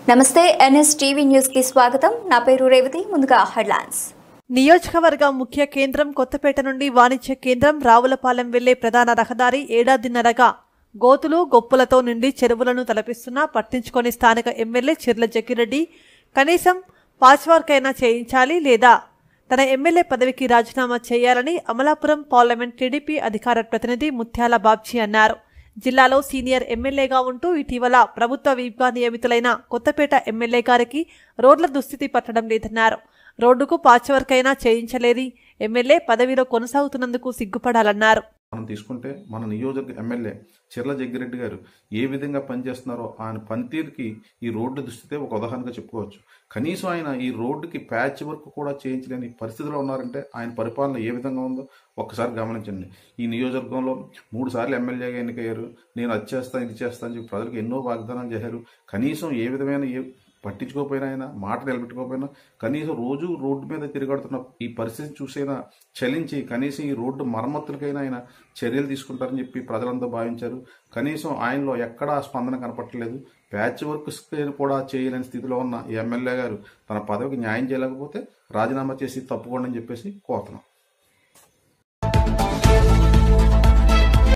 నమస్తే NS TV news కి స్వాగతం నా పేరు రేవతి ముందుగా హెడ్లైన్స్ నియోజకవర్గ ముఖ్య కేంద్రం కొత్తపేట నుండి వాణిజ్య కేంద్రం రావులపాలెం వెళ్లే ప్రధాన రహదారి ఏడాదిన్నరగా గోతులు గొప్పులతో నిండి చెరువులను తలపిస్తున్నా పట్టించుకొని స్థానిక ఎమ్మెల్యే చిర్ల జగ్గిరెడ్డి కనీసం పాచ్వర్కైనా చేయించాలి లేదా తన ఎమ్మెల్యే పదవికి రాజీనామా చేయాలని అమలాపురం పార్లమెంట్ టీడీపీ అధికార ప్రతినిధి ముత్యాల బాబ్జీ అన్నారు జిల్లాలో సీనియర్ ఎమ్మెల్యేగా ఉంటూ ఇటీవల ప్రభుత్వ వీప్గా నియమితులైన కొత్తపేట ఎమ్మెల్యే గారికి రోడ్ల దుస్థితి పట్టడం లేదన్నారు రోడ్డుకు పాచవర్కైనా చేయించలేని ఎమ్మెల్యే పదవిలో కొనసాగుతున్నందుకు సిగ్గుపడాలన్నారు మనం తీసుకుంటే మన నియోజక ఎమ్మెల్యే చిర్ల జగ్గిరెడ్డి గారు ఏ విధంగా పనిచేస్తున్నారో ఆయన పనితీరుకి ఈ రోడ్డు దుస్థితే ఒక ఉదాహరణగా చెప్పుకోవచ్చు కనీసం ఆయన ఈ రోడ్డుకి ప్యాచ్ వర్క్ కూడా చేయించలేని పరిస్థితిలో ఉన్నారంటే ఆయన పరిపాలన ఏ విధంగా ఉందో ఒక్కసారి గమనించండి ఈ నియోజకవర్గంలో మూడు సార్లు ఎమ్మెల్యేగా ఎన్నికయ్యారు నేను అది చేస్తాను ఇది చేస్తాను అని చెప్పి ప్రజలకు ఎన్నో వాగ్దానాలు చేశారు కనీసం ఏ విధమైన ఏ పట్టించుకోకపోయినా ఆయన మాట నిలబెట్టుకోకపోయినా కనీసం రోజు రోడ్డు మీద తిరగడుతున్న ఈ పరిస్థితి చూసైనా చలించి కనీసం ఈ రోడ్డు మరమ్మతులకైనా ఆయన చర్యలు తీసుకుంటారని చెప్పి ప్రజలంతా భావించారు కనీసం ఆయనలో ఎక్కడా స్పందన కనపట్టలేదు ప్యాచ్ వర్క్ కూడా చేయలేని స్థితిలో ఉన్న ఈ ఎమ్మెల్యే గారు తన పదవికి న్యాయం చేయలేకపోతే రాజీనామా చేసి తప్పుకోండి అని చెప్పేసి కోరుతున్నాం